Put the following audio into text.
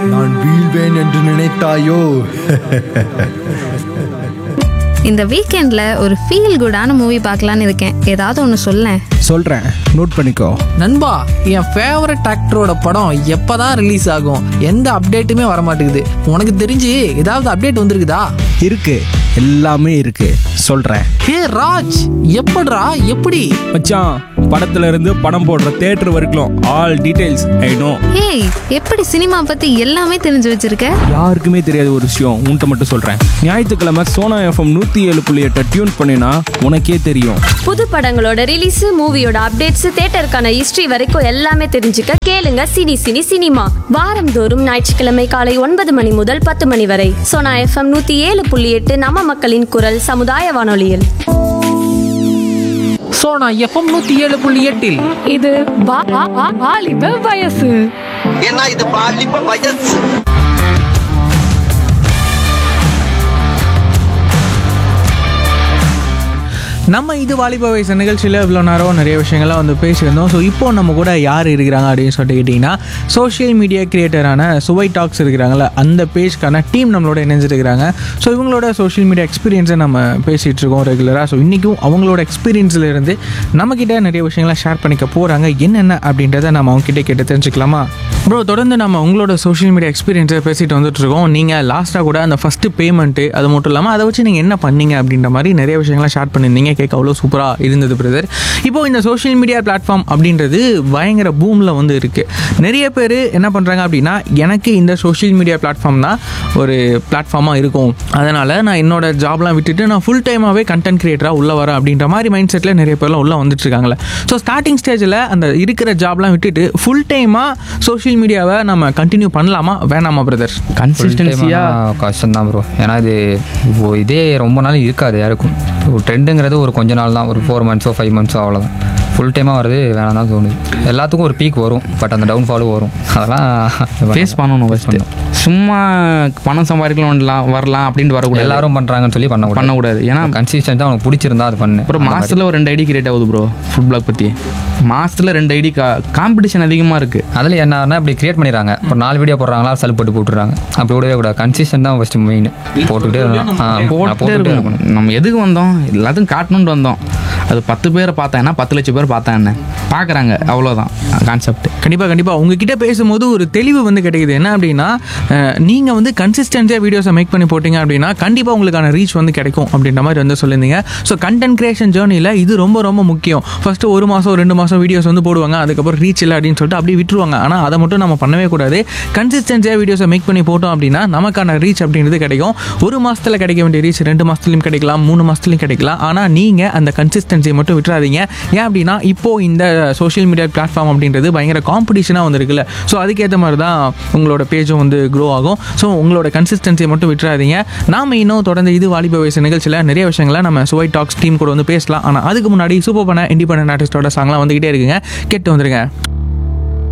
நான் வீழ்வேன் என்று நினைத்தாயோ இந்த வீக்கெண்ட்ல ஒரு ஃபீல் குடான மூவி பார்க்கலான்னு இருக்கேன் ஏதாவது ஒன்று சொல்லேன் சொல்கிறேன் நோட் பண்ணிக்கோ நண்பா என் ஃபேவரட் ஆக்டரோட படம் எப்பதான் ரிலீஸ் ஆகும் எந்த அப்டேட்டுமே வர மாட்டேங்குது உனக்கு தெரிஞ்சு ஏதாவது அப்டேட் வந்திருக்குதா இருக்கு எல்லாமே இருக்கு சொல்கிறேன் ஹே ராஜ் எப்படிடா எப்படி மச்சான் படத்துல இருந்து படம் போடுற தேட்டர் வரைக்கும் all details I know hey எப்படி சினிமா பத்தி எல்லாமே தெரிஞ்சு வச்சிருக்க யாருக்குமே தெரியாத ஒரு விஷயம் உன்கிட்ட மட்டும் சொல்கிறேன் ஞாயிற்றுக்கிழமை சோனா எஃப்எம் நூற்றி ஏழு புள்ளி எட்டை டியூன் பண்ணினா உனக்கே தெரியும் புது படங்களோட ரிலீஸ் மூவியோட அப்டேட்ஸ் தேட்டருக்கான ஹிஸ்டரி வரைக்கும் எல்லாமே தெரிஞ்சுக்க கேளுங்க சினி சினி சினிமா வாரந்தோறும் ஞாயிற்றுக்கிழமை காலை ஒன்பது மணி முதல் பத்து மணி வரை சோனா எஃப்எம் நூத்தி ஏழு புள்ளி எட்டு நம்ம மக்களின் குரல் சமுதாய வானொலியில் ஸோ நான் எஃப்எம் நூற்றி ஏழு புள்ளி எட்டில் இது வா- வா- வா- வாலிப வயசு ஏன்னா இது பாலிப்ப வயசு நம்ம இது வாலிப வயசு நிகழ்ச்சியில் இவ்வளோ நேரம் நிறைய விஷயங்கள்லாம் வந்து பேசியிருந்தோம் ஸோ இப்போ நம்ம கூட யார் இருக்கிறாங்க அப்படின்னு சொல்லிட்டு கேட்டிங்கன்னா சோஷியல் மீடியா கிரியேட்டரான சுவை டாக்ஸ் இருக்கிறாங்கல்ல அந்த பேஜ்க்கான டீம் நம்மளோட இணைஞ்சிருக்கிறாங்க ஸோ இவங்களோட சோஷியல் மீடியா எக்ஸ்பீரியன்ஸை நம்ம பேசிகிட்டு இருக்கோம் ரெகுலராக ஸோ இன்றைக்கும் அவங்களோட எக்ஸ்பீரியன்ஸில் இருந்து நம்மக்கிட்ட நிறைய விஷயங்களை ஷேர் பண்ணிக்க போகிறாங்க என்னென்ன அப்படின்றத நம்ம அவங்ககிட்ட கேட்டு தெரிஞ்சுக்கலாமா ப்ரோ தொடர்ந்து நம்ம உங்களோட சோஷியல் மீடியா எக்ஸ்பீரியன்ஸை பேசிட்டு வந்துட்டு இருக்கோம் நீங்கள் லாஸ்ட்டாக கூட அந்த ஃபஸ்ட்டு பேமெண்ட்டு அது மட்டும் இல்லாமல் அதை வச்சு நீங்கள் என்ன பண்ணீங்க அப்படின்ற மாதிரி நிறைய விஷயங்களை ஷேர் பண்ணியிருந்தீங்க கேட்க அவ்வளோ சூப்பராக இருந்தது பிரதர் இப்போ இந்த சோஷியல் மீடியா பிளாட்ஃபார்ம் அப்படின்றது பயங்கர பூமில் வந்து இருக்குது நிறைய பேர் என்ன பண்ணுறாங்க அப்படின்னா எனக்கு இந்த சோஷியல் மீடியா பிளாட்ஃபார்ம் தான் ஒரு பிளாட்ஃபார்மாக இருக்கும் அதனால் நான் என்னோட ஜாப்லாம் விட்டுட்டு நான் ஃபுல் டைமாகவே கண்டென்ட் கிரியேட்டராக உள்ளே வரேன் அப்படின்ற மாதிரி மைண்ட் செட்டில் நிறைய பேர்லாம் உள்ளே வந்துட்டு இருக்காங்களே ஸோ ஸ்டார்டிங் ஸ்டேஜில் அந்த இருக்கிற ஜாப்லாம் விட்டுட்டு ஃபுல் டைமாக சோஷியல் மீடியாவை நம்ம கண்டினியூ பண்ணலாமா வேணாமா பிரதர் கன்சிஸ்டன்சியாக கஷ்டம் தான் ப்ரோ ஏன்னா இது இப்போ இதே ரொம்ப நாள் இருக்காது யாருக்கும் ஒரு ட்ரெண்டுங்கிறது ஒரு கொஞ்ச நாள் தான் ஒரு ஃபோர் மந்த்ஸோ ஃபைவ் மந்த்ஸோ அவ்வளோதான் ஃபுல் டைமாக வர்றது வேணாம் தான் தோணுது எல்லாத்துக்கும் ஒரு பீக் வரும் பட் அந்த டவுன்ஃபாலும் வரும் அதெல்லாம் ஃபேஸ் பண்ணணும் ஃபஸ்ட்டு சும்மா பணம் சம்பாதிக்கலாம் வரலாம் அப்படின்ட்டு வரக்கூடாது எல்லாரும் பண்ணுறாங்கன்னு சொல்லி பண்ண பண்ணக்கூடாது ஏன்னா கன்சிஸ்டன்ஸாக உனக்கு பிடிச்சிருந்தா அது பண்ணு அப்புறம் அந்த மாதிரி. மாசத்துல ஒரு ரெண்டு ஐடி கிரியேட் ஆகுது ப்ரோ ஃபுட் பிளாக் பற்றி மாசத்துல ரெண்டு ஐடி கா காம்படிஷன் அதிகமாக இருக்குது அதில் என்னன்னா இப்படி கிரியேட் பண்ணிடுறாங்க ஒரு நாலு வீடியோ போடுறாங்களா சல் போட்டு போட்டுறாங்க அப்படி விடவே கூடாது கன்சிஸ்டன்ட் தான் ஃபஸ்ட்டு மெயின் போட்டுக்கிட்டே இருக்கணும். ஆ, நான் போட்டுட்டே போட்டுக்கிட்டே இருக்கணும் நம்ம எதுக்கு வந்தோம் எல்லாத்துக்கும் காட்டணும்னு வந்தோம் அது பத்து பேரை பார்த்தேன்னா பத்து லட்சம் பேர் பார்த்தா என்ன பார்க்குறாங்க அவ்வளோதான் கான்செப்ட் கண்டிப்பாக கண்டிப்பாக உங்ககிட்ட பேசும்போது ஒரு தெளிவு வந்து கிடைக்குது என்ன அப்படின்னா நீங்கள் வந்து கன்சிஸ்டன்ஸியாக வீடியோஸை மேக் பண்ணி போட்டிங்க அப்படின்னா கண்டிப்பாக உங்களுக்கான ரீச் வந்து கிடைக்கும் அப்படின்ற மாதிரி வந்து சொல்லியிருந்தீங்க ஸோ கண்டென்ட் கிரியேஷன் ஜேர்னியில் இது ரொம்ப ரொம்ப முக்கியம் ஃபஸ்ட்டு ஒரு மாதம் ரெண்டு மாதம் வீடியோஸ் வந்து போடுவாங்க அதுக்கப்புறம் ரீச் இல்லை அப்படின்னு சொல்லிட்டு அப்படியே விட்டுருவாங்க ஆனால் அதை மட்டும் நம்ம பண்ணவே கூடாது கன்சிஸ்டன்ஸியாக வீடியோஸை மேக் பண்ணி போட்டோம் அப்படின்னா நமக்கான ரீச் அப்படின்றது கிடைக்கும் ஒரு மாதத்தில் கிடைக்க வேண்டிய ரீச் ரெண்டு மாதத்துலையும் கிடைக்கலாம் மூணு மாதத்துலையும் கிடைக்கலாம் ஆனால் நீங்கள் அந்த கன்சிஸ்டன்சியை மட்டும் விட்டுறாதீங்க ஏன் அப்படின்னா இப்போது இந்த சோஷியல் மீடியா பிளாட்ஃபார்ம் அப்படின்றது பயங்கர காம்படிஷனாக வந்திருக்குல்ல ஸோ அதுக்கேற்ற மாதிரி தான் உங்களோட பேஜும் வந்து க்ரோ ஆகும் ஸோ உங்களோட கன்சிஸ்டன்சியை மட்டும் விட்டுறாதீங்க நாம இன்னும் தொடர்ந்து இது வாலிப வயசு நிகழ்ச்சியில் நிறைய விஷயங்களை நம்ம சுவை டாக்ஸ் டீம் கூட வந்து பேசலாம் ஆனால் அதுக்கு முன்னாடி சூப்பர் பண்ண இண்டிபெண்டன்ட் ஆர்டிஸ்டோட சாங்லாம் வந்துகிட்டே இருக்குங்க கேட்டு வந்துருங்க